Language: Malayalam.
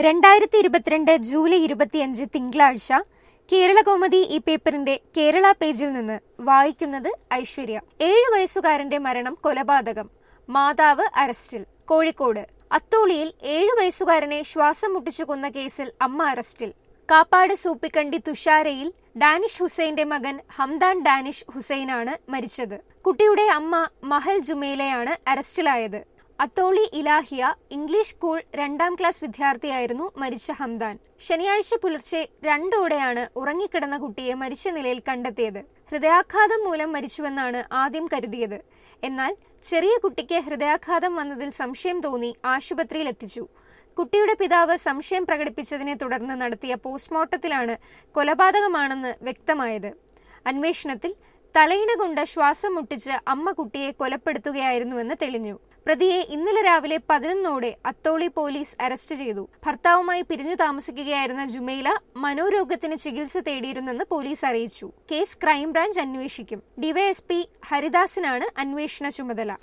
രണ്ടായിരത്തി ഇരുപത്തിരണ്ട് ജൂലൈ ഇരുപത്തിയഞ്ച് തിങ്കളാഴ്ച കേരളകൗമുദി ഈ പേപ്പറിന്റെ കേരള പേജിൽ നിന്ന് വായിക്കുന്നത് ഐശ്വര്യ ഏഴു വയസ്സുകാരന്റെ മരണം കൊലപാതകം മാതാവ് അറസ്റ്റിൽ കോഴിക്കോട് അത്തോളിയിൽ ഏഴു വയസ്സുകാരനെ ശ്വാസം മുട്ടിച്ചു കൊന്ന കേസിൽ അമ്മ അറസ്റ്റിൽ കാപ്പാട് സൂപ്പിക്കണ്ടി തുഷാരയിൽ ഡാനിഷ് ഹുസൈന്റെ മകൻ ഹംദാൻ ഡാനിഷ് ഹുസൈനാണ് മരിച്ചത് കുട്ടിയുടെ അമ്മ മഹൽ ജുമേലയാണ് അറസ്റ്റിലായത് അത്തോളി ഇലാഹിയ ഇംഗ്ലീഷ് സ്കൂൾ രണ്ടാം ക്ലാസ് വിദ്യാർത്ഥിയായിരുന്നു മരിച്ച ഹംദാൻ ശനിയാഴ്ച പുലർച്ചെ രണ്ടോടെയാണ് ഉറങ്ങിക്കിടന്ന കുട്ടിയെ മരിച്ച നിലയിൽ കണ്ടെത്തിയത് ഹൃദയാഘാതം മൂലം മരിച്ചുവെന്നാണ് ആദ്യം കരുതിയത് എന്നാൽ ചെറിയ കുട്ടിക്ക് ഹൃദയാഘാതം വന്നതിൽ സംശയം തോന്നി ആശുപത്രിയിൽ എത്തിച്ചു കുട്ടിയുടെ പിതാവ് സംശയം പ്രകടിപ്പിച്ചതിനെ തുടർന്ന് നടത്തിയ പോസ്റ്റ്മോർട്ടത്തിലാണ് കൊലപാതകമാണെന്ന് വ്യക്തമായത് അന്വേഷണത്തിൽ തലയിണ കൊണ്ട് ശ്വാസം മുട്ടിച്ച് അമ്മ കുട്ടിയെ കൊലപ്പെടുത്തുകയായിരുന്നുവെന്ന് തെളിഞ്ഞു പ്രതിയെ ഇന്നലെ രാവിലെ പതിനൊന്നോടെ അത്തോളി പോലീസ് അറസ്റ്റ് ചെയ്തു ഭർത്താവുമായി പിരിഞ്ഞു താമസിക്കുകയായിരുന്ന ജുമൈല മനോരോഗത്തിന് ചികിത്സ തേടിയിരുന്നെന്ന് പോലീസ് അറിയിച്ചു കേസ് ക്രൈംബ്രാഞ്ച് അന്വേഷിക്കും ഡിവൈഎസ്പി ഹരിദാസിനാണ് അന്വേഷണ ചുമതല